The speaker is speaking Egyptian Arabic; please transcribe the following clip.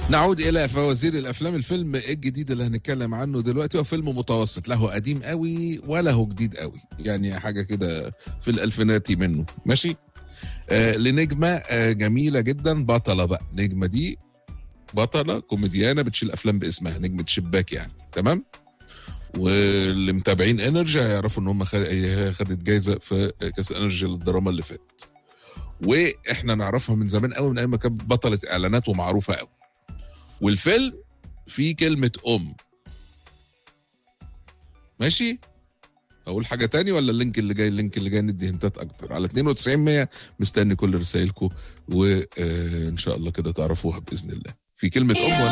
نعود الى فوازير الافلام الفيلم الجديد اللي هنتكلم عنه دلوقتي هو فيلم متوسط لا هو قديم قوي ولا هو جديد قوي يعني حاجه كده في الالفيناتي منه ماشي آه لنجمه آه جميله جدا بطله بقى نجمه دي بطله كوميديانه بتشيل افلام باسمها نجمه شباك يعني تمام واللي متابعين انرجي هيعرفوا ان هم خدت جايزه في كاس انرجي للدراما اللي فات واحنا نعرفها من زمان قوي من ايام ما كانت بطله اعلانات ومعروفه قوي والفيلم فيه كلمه ام ماشي اقول حاجه تاني ولا اللينك اللي جاي اللينك اللي جاي ندي هنتات اكتر على 92 100 مستني كل رسائلكم وان شاء الله كده تعرفوها باذن الله في كلمه ام ولا